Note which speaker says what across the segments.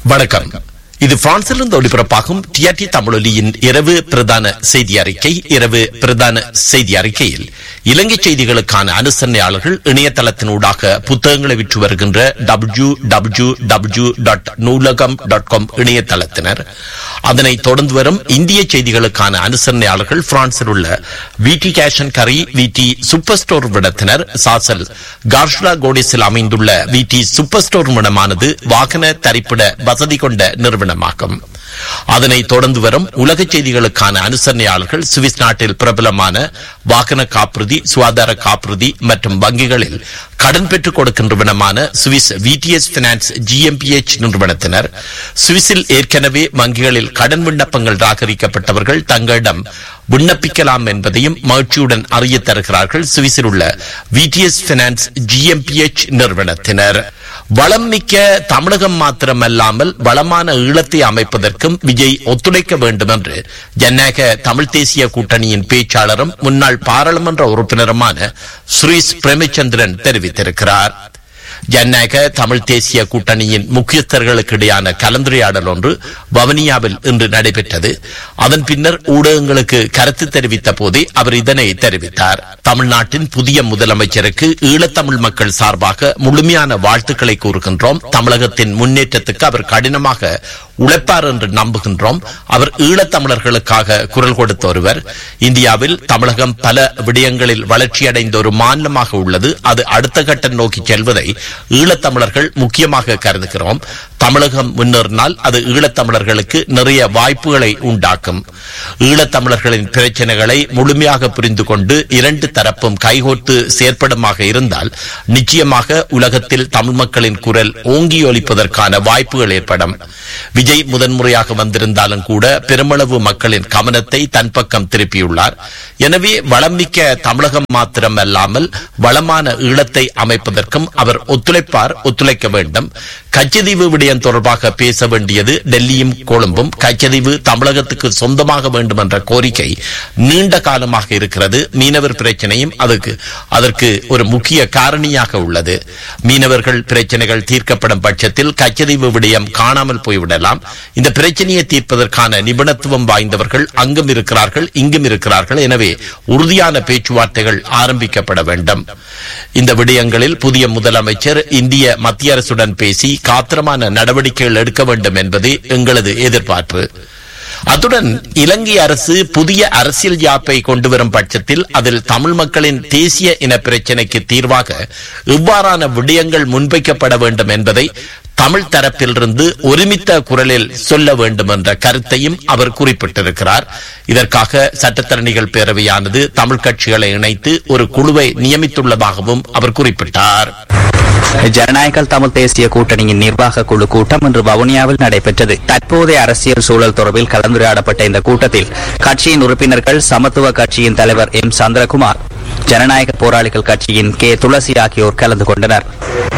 Speaker 1: வணக்கம் இது பிரான்சிலிருந்து ஒளிபரப்பாகும் டிஆர்டி தமிழொலியின் இரவு பிரதான செய்தி அறிக்கை இரவு பிரதான செய்தி அறிக்கையில் இலங்கை செய்திகளுக்கான அனுசரணையாளர்கள் இணையதளத்தினூடாக புத்தகங்களை விற்று வருகின்ற W W W dot Noolaham dot com இணையதளத்தினர் அதனை தொடர்ந்து வரும் இந்திய செய்திகளுக்கான அனுசரணையாளர்கள் பிரான்சில் உள்ள விடி கேஷன் கரி விடி சூப்பர் ஸ்டோர் விடத்தினர் சாசல் கார்ஷ்லா கோடிஸில் அமைந்துள்ள விடி சூப்பர் ஸ்டோர் நிறுவனமானது வாகன தரிப்பிட வசதி கொண்ட நிறுவனமாகும் அதனை தொடர்ந்து வரும் உலக செய்திகளுக்கான அனுசரணையாளர்கள் சுவிஸ் நாட்டில் பிரபலமான வாகன காப்புறுதி சுகாதார காப்புறுதி மற்றும் வங்கிகளில் கடன் பெற்றுக் கொடுக்கின்றவனமான சுவிஸ் விடிஎஸ் பினான்ஸ் ஜிஎம்பிஎச் நிறுவனத்தினர் சுவிஸில் ஏற்கனவே வங்கிகளில் கடன் விண்ணப்பங்கள் ராகரிக்கப்பட்டவர்கள் தங்களிடம் விண்ணப்பிக்கலாம் என்பதையும் மகிழ்ச்சியுடன் அறிய தருகிறார்கள் சுவிஸில் உள்ள விடிஎஸ் பினான்ஸ் ஜிஎம்பிஎச் நிறுவனத்தினர் வளம் மிக்க தமிழகம் மாத்திரமல்லாமல் வளமான ஈழத்தை அமைப்பதற்கும் விஜய் ஒத்துழைக்க வேண்டும் என்று ஜனநாயக தமிழ் தேசிய கூட்டணியின் பேச்சாளரும் முன்னாள் பாராளுமன்ற உறுப்பினருமான சுரேஷ் பிரேமச்சந்திரன் தெரிவித்திருக்கிறார் ஜனநாயக தமிழ் தேசிய கூட்டணியின் முக்கியஸ்தர்களுக்கு இடையான கலந்துரையாடல் ஒன்று வவனியாவில் இன்று நடைபெற்றது அதன் பின்னர் ஊடகங்களுக்கு கருத்து தெரிவித்த போதே அவர் இதனை தெரிவித்தார் தமிழ்நாட்டின் புதிய முதலமைச்சருக்கு ஈழத்தமிழ் மக்கள் சார்பாக முழுமையான வாழ்த்துக்களை கூறுகின்றோம் தமிழகத்தின் முன்னேற்றத்துக்கு அவர் கடினமாக உழைப்பார் என்று நம்புகின்றோம் அவர் ஈழத்தமிழர்களுக்காக குரல் கொடுத்த ஒருவர் இந்தியாவில் தமிழகம் பல விடயங்களில் வளர்ச்சியடைந்த ஒரு மாநிலமாக உள்ளது அது அடுத்த கட்டம் நோக்கி செல்வதை ஈழத்தமிழர்கள் முக்கியமாக கருதுகிறோம் தமிழகம் முன்னேறினால் அது ஈழத்தமிழர்களுக்கு நிறைய வாய்ப்புகளை உண்டாக்கும் ஈழத்தமிழர்களின் பிரச்சனைகளை முழுமையாக புரிந்து கொண்டு இரண்டு தரப்பும் கைகோர்த்து செயற்படுமாக இருந்தால் நிச்சயமாக உலகத்தில் தமிழ் மக்களின் குரல் ஓங்கி ஒலிப்பதற்கான வாய்ப்புகள் ஏற்படும் விஜய் முதன்முறையாக வந்திருந்தாலும் கூட பெருமளவு மக்களின் கவனத்தை தன் பக்கம் திருப்பியுள்ளார் எனவே வளமிக்க தமிழகம் மாத்திரம் அல்லாமல் வளமான ஈழத்தை அமைப்பதற்கும் அவர் ஒத்துழைப்பார் ஒத்துழைக்க வேண்டும் கச்சதீவு விடயம் தொடர்பாக பேச வேண்டியது டெல்லியும் கொழும்பும் கச்சதீவு தமிழகத்துக்கு சொந்தமாக வேண்டும் என்ற கோரிக்கை நீண்ட காலமாக இருக்கிறது மீனவர் பிரச்சனையும் அதுக்கு அதற்கு ஒரு முக்கிய காரணியாக உள்ளது மீனவர்கள் பிரச்சனைகள் தீர்க்கப்படும் பட்சத்தில் கச்சதீவு விடயம் காணாமல் போய்விடலாம் இந்த பிரச்சனையை தீர்ப்பதற்கான நிபுணத்துவம் வாய்ந்தவர்கள் அங்கும் இருக்கிறார்கள் இங்கும் இருக்கிறார்கள் எனவே உறுதியான பேச்சுவார்த்தைகள் ஆரம்பிக்கப்பட வேண்டும் இந்த விடயங்களில் புதிய முதலமைச்சர் இந்திய மத்திய அரசுடன் பேசி காத்திரமான நடவடிக்கைகள் எடுக்க வேண்டும் என்பது எங்களது எதிர்பார்ப்பு அத்துடன் இலங்கை அரசு புதிய அரசியல் யாப்பை கொண்டு வரும் பட்சத்தில் அதில் தமிழ் மக்களின் தேசிய இன பிரச்சினைக்கு தீர்வாக இவ்வாறான விடயங்கள் முன்வைக்கப்பட வேண்டும் என்பதை தமிழ் தரப்பிலிருந்து ஒருமித்த குரலில் சொல்ல வேண்டும் என்ற கருத்தையும் அவர் குறிப்பிட்டிருக்கிறார் இதற்காக சட்டத்தரணிகள் பேரவையானது தமிழ் கட்சிகளை இணைத்து ஒரு குழுவை நியமித்துள்ளதாகவும் அவர் குறிப்பிட்டார்
Speaker 2: ஜனநாயக தமிழ் தேசிய கூட்டணியின் நிர்வாக குழு கூட்டம் இன்று வவுனியாவில் நடைபெற்றது தற்போதைய அரசியல் சூழல் தொடர்பில் கலந்துரையாடப்பட்ட இந்த கூட்டத்தில் கட்சியின் உறுப்பினர்கள் சமத்துவ கட்சியின் தலைவர் எம் சந்திரகுமார் ஜனநாயக போராளிகள் கட்சியின் கே துளசி ஆகியோர் கலந்து கொண்டனர்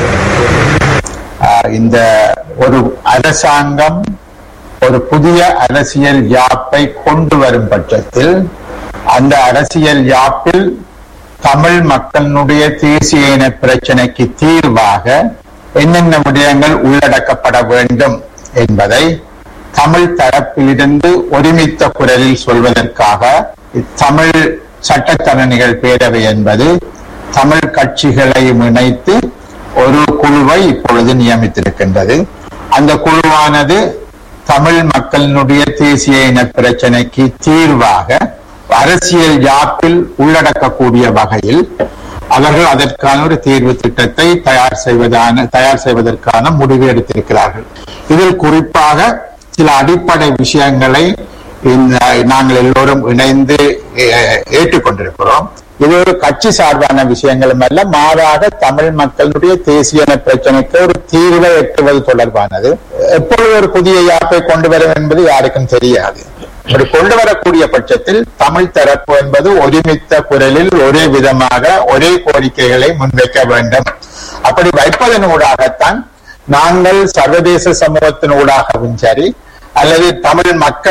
Speaker 3: ஆஹ் இந்த ஒரு அரசாங்கம் ஒரு புதிய அரசியல் யாப்பை கொண்டு வரும் பட்சத்தில் அந்த அரசியல் யாப்பில் தமிழ் மக்களுடைய தேசிய இன பிரச்சனைக்கு தீர்வாக என்னென்ன விடயங்கள் உள்ளடக்கப்பட வேண்டும் என்பதை தமிழ் தரப்பிலிருந்து ஒருமித்த குரலில் சொல்வதற்காக தமிழ் சட்டத்தரணிகள் பேரவை என்பது தமிழ் கட்சிகளையும் இணைத்து ஒரு குழுவை இப்பொழுது நியமித்திருக்கின்றது அந்த குழுவானது தமிழ் மக்களினுடைய தேசிய இன பிரச்சனைக்கு தீர்வாக அரசியல் யாப்பில் உள்ளடக்கக்கூடிய வகையில் அவர்கள் அதற்கான ஒரு தீர்வு திட்டத்தை தயார் செய்வதான தயார் செய்வதற்கான முடிவு எடுத்திருக்கிறார்கள் இதில் குறிப்பாக சில அடிப்படை விஷயங்களை இந்த நாங்கள் எல்லோரும் இணைந்து அஹ், ஏற்றுக்கொண்டிருக்கிறோம் இது ஒரு கட்சி சார்பான விஷயங்களும் அல்ல மாறாக தமிழ் மக்களுடைய தேசிய இன பிரச்சனைக்கு ஒரு தீர்வை எட்டுவது தொடர்பானது எப்பொழுது ஒரு புதிய யாப்பை கொண்டு வரும் என்பது யாருக்கும் தெரியாது அப்படி கொண்டு வரக்கூடிய பட்சத்தில் தமிழ் தரப்பு என்பது ஒருமித்த குரலில் ஒரே விதமாக ஒரே கோரிக்கைகளை முன்வைக்க வேண்டும் அப்படி வைப்பதனூடாகத்தான் நாங்கள் சர்வதேச சமூகத்தினூடாகவும் சரி அல்லது தமிழ் மக்கள்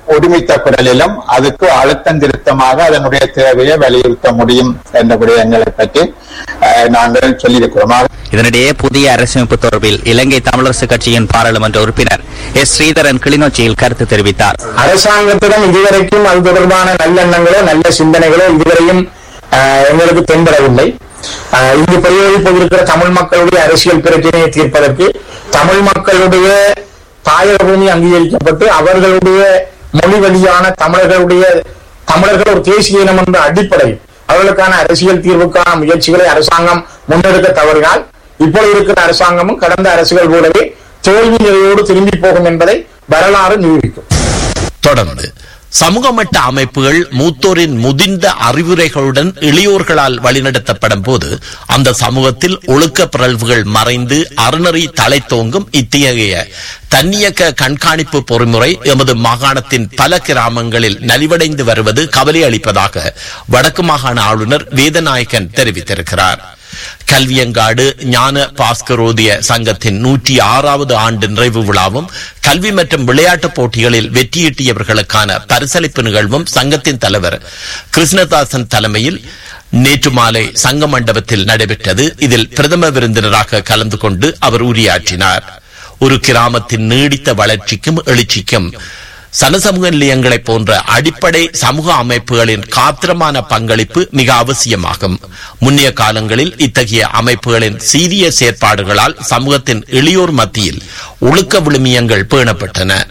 Speaker 3: ஒருமித்த குரலிலும் அதுக்கு அழுத்தம் திருத்தமாக அதனுடைய தேவையை வலியுறுத்த முடியும் என்ற விடயங்களை பற்றி அஹ், நாங்கள் சொல்லியிருக்கிறோம் ஆக-
Speaker 2: இதனிடையே புதிய அரசமைப்பு தொடர்பில் இலங்கை தமிழரசு கட்சியின் பாராளுமன்ற உறுப்பினர் எஸ் ஸ்ரீதரன் கிளிநொச்சியில் கருத்து தெரிவித்தார்
Speaker 4: அரசாங்கத்திடம் இதுவரைக்கும் அது தொடர்பான நல்லெண்ணங்களோ நல்ல சிந்தனைகளோ இதுவரையும் ஆஹ், எங்களுக்கு தென்படவில்லை ஆஹ், இங்கு பிரயோகிப்பதற்கிற தமிழ் மக்களுடைய அரசியல் பிரச்சனையை தீர்ப்பதற்கு தமிழ் மக்களுடைய தாயக பூமி அங்கீகரிக்கப்பட்டு அவர்களுடைய மொழி வழியான தமிழர்களுடைய தமிழர்கள் ஒரு தேசிய இனம் என்ற அடிப்படையில் அவர்களுக்கான அரசியல் தீர்வுக்கான முயற்சிகளை அரசாங்கம் முன்னெடுக்க தவறினால் இப்பொழுது இருக்கிற அரசாங்கமும் கடந்த அரசுகள் போலவே தோல்வி நிலையோடு திரும்பி போகும் என்பதை வரலாறு நிரூபிக்கும்
Speaker 1: தொடர்ந்து சமூக மட்ட அமைப்புகள் மூத்தோரின் முதிர்ந்த அறிவுரைகளுடன் இளையோர்களால் வழிநடத்தப்படும் போது அந்த சமூகத்தில் ஒழுக்க பிறழ்வுகள் மறைந்து அறநெறி தலைத்தோங்கும் இத்தகைய தன்னியக்க கண்காணிப்பு பொறிமுறை எமது மாகாணத்தின் பல கிராமங்களில் நலிவடைந்து வருவது கவலை அளிப்பதாக வடக்கு மாகாண ஆளுநர் வேதநாயகன் தெரிவித்திருக்கிறார் கல்வியங்காடு ஞான பாஸ்கரோதிய சங்கத்தின் நூற்றி ஆறாவது ஆண்டு நிறைவு விழாவும் கல்வி மற்றும் விளையாட்டுப் போட்டிகளில் வெற்றியீட்டியவர்களுக்கான பரிசளிப்பு நிகழ்வும் சங்கத்தின் தலைவர் கிருஷ்ணதாசன் தலைமையில் நேற்று மாலை சங்க மண்டபத்தில் நடைபெற்றது இதில் பிரதம விருந்தினராக கலந்து கொண்டு அவர் உரையாற்றினார் ஒரு கிராமத்தின் நீடித்த வளர்ச்சிக்கும் எழுச்சிக்கும் சனசமூக நிலையங்களைப் போன்ற அடிப்படை சமூக அமைப்புகளின் காத்திரமான பங்களிப்பு மிக அவசியமாகும் முன்னைய காலங்களில் இத்தகைய அமைப்புகளின் சீரிய செயற்பாடுகளால் சமூகத்தின் எளியோர் மத்தியில் ஒழுக்க விழுமியங்கள் பேணப்பட்டன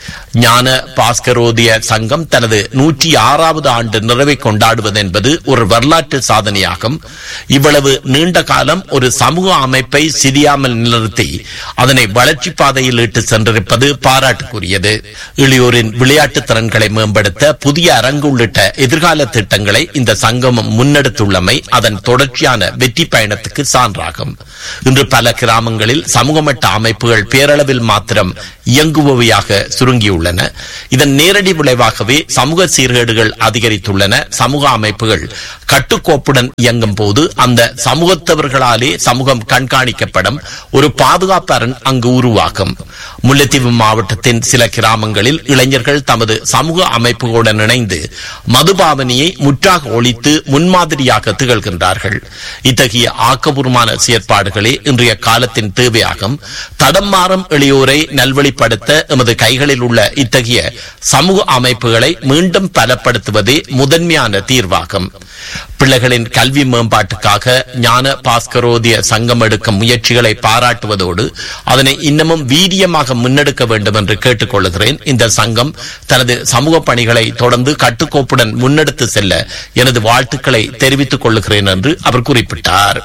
Speaker 1: ஞான பாஸ்கரோதிய சங்கம் தனது நூற்றி ஆறாவது ஆண்டு நிறைவை கொண்டாடுவது என்பது ஒரு வரலாற்று சாதனையாகும் இவ்வளவு நீண்ட காலம் ஒரு சமூக அமைப்பை சிரியாமல் நிலைநிறுத்தி அதனை வளர்ச்சி பாதையில் இட்டு சென்றிருப்பது பாராட்டுக்குரியது இளையோரின் விளையாட்டு திறன்களை மேம்படுத்த புதிய அரங்கு உள்ளிட்ட எதிர்கால திட்டங்களை இந்த சங்கமம் முன்னெடுத்துள்ளமை அதன் தொடர்ச்சியான வெற்றி பயணத்துக்கு சான்றாகும் இன்று பல கிராமங்களில் சமூக மட்ட அமைப்புகள் பேரளவில் மாத்திரம் இயங்குபவையாக சுருங்கியுள்ளன இதன் நேரடி விளைவாகவே சமூக சீர்கேடுகள் அதிகரித்துள்ளன சமூக அமைப்புகள் கட்டுக்கோப்புடன் இயங்கும் போது அந்த சமூகத்தவர்களாலே சமூகம் கண்காணிக்கப்படும் ஒரு பாதுகாப்பு அரண் அங்கு உருவாகும் முல்லைத்தீவு மாவட்டத்தின் சில கிராமங்களில் இளைஞர்கள் தமது சமூக அமைப்புகளுடன் இணைந்து மதுபாவனையை முற்றாக ஒழித்து முன்மாதிரியாக திகழ்கின்றார்கள் இத்தகைய ஆக்கபூர்வமான செயற்பாடுகளே இன்றைய காலத்தின் தேவையாகும் தடம் மாறும் எளியோரை நல்வழிப்படுத்த எமது கைகளில் உள்ள இத்தகைய சமூக அமைப்புகளை மீண்டும் பலப்படுத்துவதே முதன்மையான தீர்வாகும் பிள்ளைகளின் கல்வி மேம்பாட்டுக்காக ஞான பாஸ்கரோதிய சங்கம் எடுக்கும் முயற்சிகளை பாராட்டுவதோடு அதனை இன்னமும் வீரியமாக முன்னெடுக்க வேண்டும் என்று கேட்டுக்கொள்கிறேன் இந்த சங்கம் தனது சமூக பணிகளை தொடர்ந்து கட்டுக்கோப்புடன் முன்னெடுத்து செல்ல எனது வாழ்த்துக்களை தெரிவித்துக் கொள்கிறேன் என்று அவர் குறிப்பிட்டார்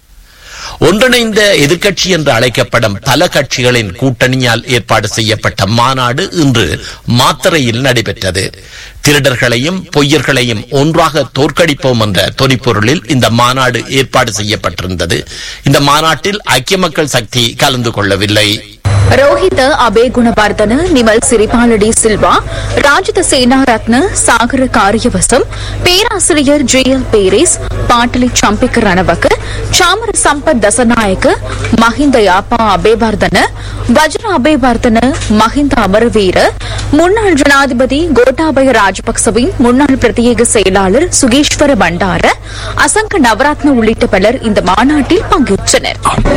Speaker 1: ஒன்றிணைந்த எதிர்க்கட்சி என்று அழைக்கப்படும் பல கட்சிகளின் கூட்டணியால் ஏற்பாடு செய்யப்பட்ட மாநாடு இன்று மாத்தறையில் நடைபெற்றது திருடர்களையும் பொய்யர்களையும் ஒன்றாக தோற்கடிப்போம் என்ற தொனிப்பொருளில் இந்த மாநாடு ஏற்பாடு செய்யப்பட்டிருந்தது இந்த மாநாட்டில் ஐக்கிய மக்கள் சக்தி கலந்து கொள்ளவில்லை
Speaker 5: Rohitha Abeygunawardena Nimal Siripala de Silva Rajitha Senaratne ಕಾರ್ಯವಸಂ பேராசிரியர் ஜே எல் பேரிஸ் பாட்டலி சம்பிக்க ரணவக்க சாமர சம்பத் தசநாயக்க மஹிந்த யாப்பா அபேவர்தன வஜ்ர அபேவர்தன மஹிந்த அமரவீர முன்னாள் ஜனாதிபதி கோட்டாபய ராஜபக்சவின் முன்னாள் பிரத்யேக செயலாளர் சுகேஸ்வர பண்டார அசங்க நவரத்ன உள்ளிட்ட பலர் இந்த மாநாட்டில் பங்கேற்றனர்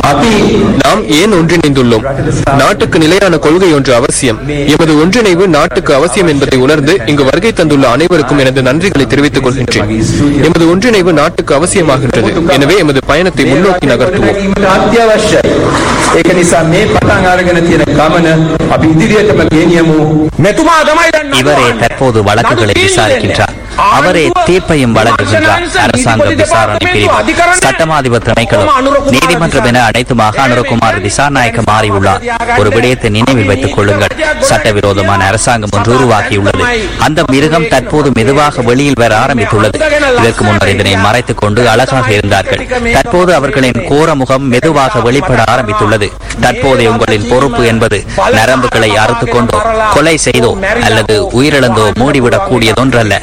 Speaker 6: நாம் ஏன் ஒன்றிணைந்துள்ளோம் நாட்டுக்கு நிலையான கொள்கை ஒன்று அவசியம் எமது ஒன்றிணைவு நாட்டுக்கு அவசியம் என்பதை உணர்ந்து இங்கு வருகை தந்துள்ள அனைவருக்கும் எனது நன்றிகளை தெரிவித்துக் கொள்கின்றேன் எமது ஒன்றிணைவு நாட்டுக்கு அவசியமாகின்றது எனவே எமது பயணத்தை முன்னோக்கி நகர்த்துவோம்
Speaker 7: අත්‍යවශ්‍යයි. ඒක නිසා මේ පටන් අරගෙන තියෙන ගමන අපි ඉදිරියටම ගෙනියමු.
Speaker 4: මෙතුමා තමයි දැන්
Speaker 2: இவரே தற்போது வழக்குகளை விசாரிக்கின்றார் அவரே தீர்ப்பையும் வழங்குகின்றார் அரசாங்க விசாரணை பிரிவு சட்டமாதிபர் திணைக்களம் நீதிமன்றம் என அனைத்து மாகாணருக்குமாறு திசாநாயக்க மாறியுள்ளார் ஒரு விடயத்தை நினைவில் வைத்துக் கொள்ளுங்கள் சட்டவிரோதமான அரசாங்கம் ஒன்று உருவாக்கியுள்ளது அந்த மிருகம் தற்போது மெதுவாக வெளியில் வர ஆரம்பித்துள்ளது இதற்கு முன்னர் இதனை மறைத்துக் கொண்டு அழகாக இருந்தார்கள் தற்போது அவர்களின் கோர முகம் மெதுவாக வெளிப்பட ஆரம்பித்துள்ளது தற்போதைய உங்களின் பொறுப்பு என்பது நரம்புகளை அறுத்துக் கொண்டோ கொலை செய்தோ அல்லது உயிரிழந்தோ மூடிவிடக் கூடியதொன்றல்ல என்பதை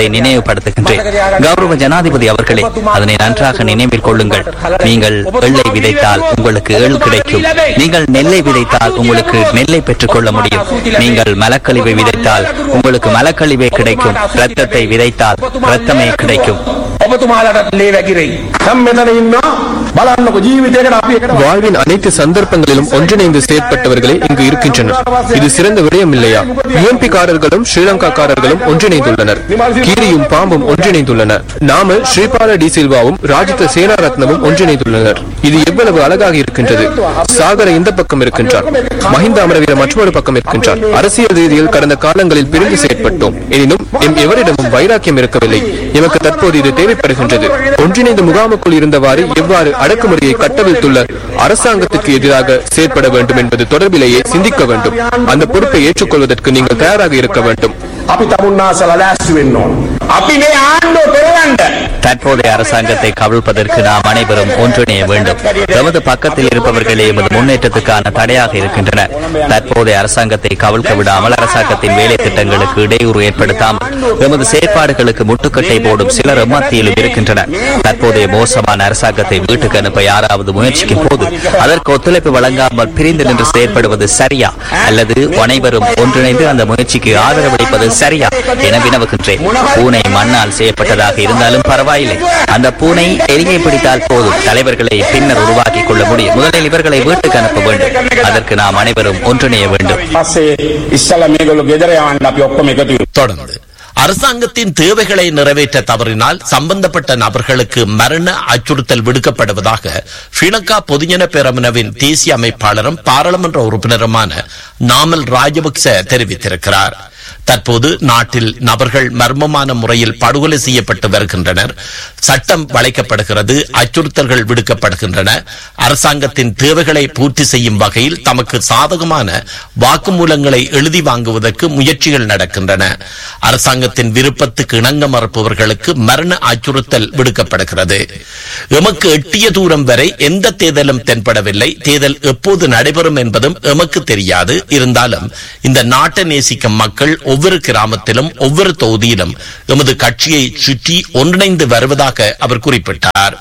Speaker 2: என்பதை நினைவுபடுத்துகின்றேன் கௌரவ ஜனாதிபதி அவர்களே அதனை நன்றாக நினைவில் கொள்ளுங்கள் நீங்கள் எள்ளை விதைத்தால் உங்களுக்கு எள் கிடைக்கும் நீங்கள் நெல்லை விதைத்தால் உங்களுக்கு நெல்லை பெற்றுக் கொள்ள முடியும் நீங்கள் மலக்கழிவை விதைத்தால் உங்களுக்கு மலக்கழிவே கிடைக்கும் ரத்தத்தை விதைத்தால் ரத்தமே கிடைக்கும்
Speaker 4: ඔබතුමාලටත් ලේ වැකිරෙයි. දැන් මෙතන ඉන්නවා බලන්නකො ජීවිතයකට අපි එකට
Speaker 6: வாழ்வின் அனைத்து சந்தர்ப்பங்களிலும் ஒன்றிணைந்து செயற்பட்டவர்களே இங்கு இருக்கின்றனர் இது சிறந்த விடயம் இல்லையா யூஎம்பிக்காரர்களும் ஸ்ரீலங்காக்காரர்களும் ஒன்றிணைந்துள்ளனர் கீரியும் பாம்பும் ஒன்றிணைந்துள்ளனர் நாம ஸ்ரீபால டி சில்வாவும் ராஜித சேனாரத்னமும் ஒன்றிணைந்துள்ளனர் இது எவ்வளவு அழகாக இருக்கின்றது சாகர இந்த பக்கம் இருக்கின்றார் மஹிந்த அமரவீர மற்றொரு பக்கம் இருக்கின்றார் அரசியல் ரீதியில் கடந்த காலங்களில் பிரிந்து செயற்பட்டோம் எனினும் எம் எவரிடமும் வைராக்கியம் இருக்கவில்லை எமக்கு தற்போது இது தேவைப்படுகின்றது ஒன்றிணைந்த முகாமுக்குள் இருந்தவாறு எவ்வாறு அடக்குமுறையை கட்டவிழ்த்துள்ள அரசாங்கத்துக்கு எதிராக செயற்பட வேண்டும் என்பது தொடர்பிலேயே சிந்திக்க வேண்டும் அந்த பொறுப்பை ஏற்றுக்கொள்வதற்கு நீங்கள் தயாராக இருக்க வேண்டும்
Speaker 4: අපි තමුන්නාසල ලෑස්ති වෙන්න ඕන. අපි මේ ආණ්ඩුව පෙරවන්න.
Speaker 2: தற்போதைய அரசாங்கத்தை கவிழ்ப்பதற்கு நாம் அனைவரும் ஒன்றிணைய வேண்டும் எமது பக்கத்தில் இருப்பவர்களே எமது முன்னேற்றத்துக்கான தடையாக இருக்கின்றனர் தற்போதைய அரசாங்கத்தை கவிழ்க்க விடாமல் அரசாங்கத்தின் வேலை திட்டங்களுக்கு இடையூறு ஏற்படுத்தாமல் எமது செயற்பாடுகளுக்கு முட்டுக்கட்டை போடும் சிலர் மத்தியிலும் இருக்கின்றனர் தற்போதைய மோசமான அரசாங்கத்தை வீட்டுக்கு அனுப்ப யாராவது முயற்சிக்கும் போது அதற்கு ஒத்துழைப்பு வழங்காமல் பிரிந்து நின்று செயற்படுவது சரியா அல்லது அனைவரும் ஒன்றிணைந்து அந்த முயற்சிக்கு ஆதரவளிப்பது சரியா என வினவுகின்றேன் பூனை மண்ணால் செய்யப்பட்டதாக இருந்தாலும் பரவாயில்லை அந்த பூனை எலியை பிடித்தால் போதும் தலைவர்களை பின்னர் உருவாக்கிக் கொள்ள முடியும் முதலில் இவர்களை வீட்டுக்கு அனுப்ப வேண்டும் அதற்கு நாம் அனைவரும் ஒன்றிணைய வேண்டும்
Speaker 4: පස්සේ ඉස්සල මේගොල්ලෝ ගෙදර යවන්න අපි ඔක්කොම එකතු වෙමු.
Speaker 1: தொடர்ந்து அரசாங்கத்தின் தேவைகளை நிறைவேற்ற தவறினால் சம்பந்தப்பட்ட நபர்களுக்கு மரண அச்சுறுத்தல் விடுக்கப்படுவதாக ஸ்ரீலங்கா பொதுஜன பேரமுனவின் தேசிய அமைப்பாளரும் பாராளுமன்ற உறுப்பினருமான நாமல் ராஜபக்ச தெரிவித்திருக்கிறார் தற்போது நாட்டில் நபர்கள் மர்மமான முறையில் படுகொலை செய்யப்பட்டு வருகின்றனர் சட்டம் வளைக்கப்படுகிறது அச்சுறுத்தல்கள் விடுக்கப்படுகின்றன அரசாங்கத்தின் தேவைகளை பூர்த்தி செய்யும் வகையில் தமக்கு சாதகமான வாக்குமூலங்களை எழுதி வாங்குவதற்கு முயற்சிகள் நடக்கின்றன அரசாங்கத்தின் விருப்பத்துக்கு இணங்க மறுப்பவர்களுக்கு மரண அச்சுறுத்தல் விடுக்கப்படுகிறது எமக்கு எட்டிய தூரம் வரை எந்த தேர்தலும் தென்படவில்லை தேர்தல் எப்போது நடைபெறும் என்பதும் எமக்கு தெரியாது இருந்தாலும் இந்த நாட்டை நேசிக்கும் மக்கள் ஒவ்வொரு கிராமத்திலும் ஒவ்வொரு தொகுதியிலும் எமது கட்சியை சுற்றி ஒன்றிணைந்து வருவதாக அவர் குறிப்பிட்டார்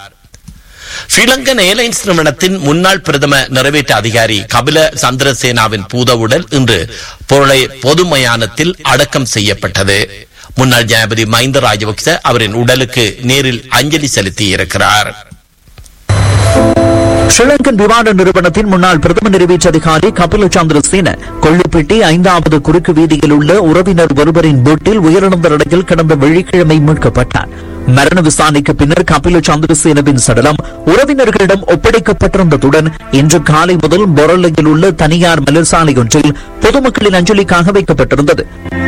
Speaker 1: ஸ்ரீலங்கன் ஏர்லைன்ஸ் நிறுவனத்தின் முன்னாள் பிரதம நிறைவேற்ற அதிகாரி கபில சந்திரசேனாவின் பூதவுடல் இன்று பொருளை பொது மயானத்தில் அடக்கம் செய்யப்பட்டது முன்னாள் ஜனாதிபதி மஹிந்த ராஜபக்ச அவரின் உடலுக்கு நேரில் அஞ்சலி செலுத்தியிருக்கிறார்
Speaker 8: ஸ்ரீலங்கன் விமான நிறுவனத்தின் முன்னாள் பிரதம நிறைவேற்று அதிகாரி கபில சந்திரசேன கொள்ளுப்பட்டி ஐந்தாவது குறுக்கு வீதியில் உள்ள உறவினர் ஒருவரின் வீட்டில் உயிரிழந்த நிலையில் கடந்த வெள்ளிக்கிழமை மீட்கப்பட்டார் மரண விசாரணைக்கு பின்னர் கபில சந்திரசேனவின் சடலம் உறவினர்களிடம் ஒப்படைக்கப்பட்டிருந்ததுடன் இன்று காலை முதல் பொருளையில் உள்ள தனியார் மலர்சாலை ஒன்றில் பொதுமக்களின் அஞ்சலிக்காக வைக்கப்பட்டிருந்தது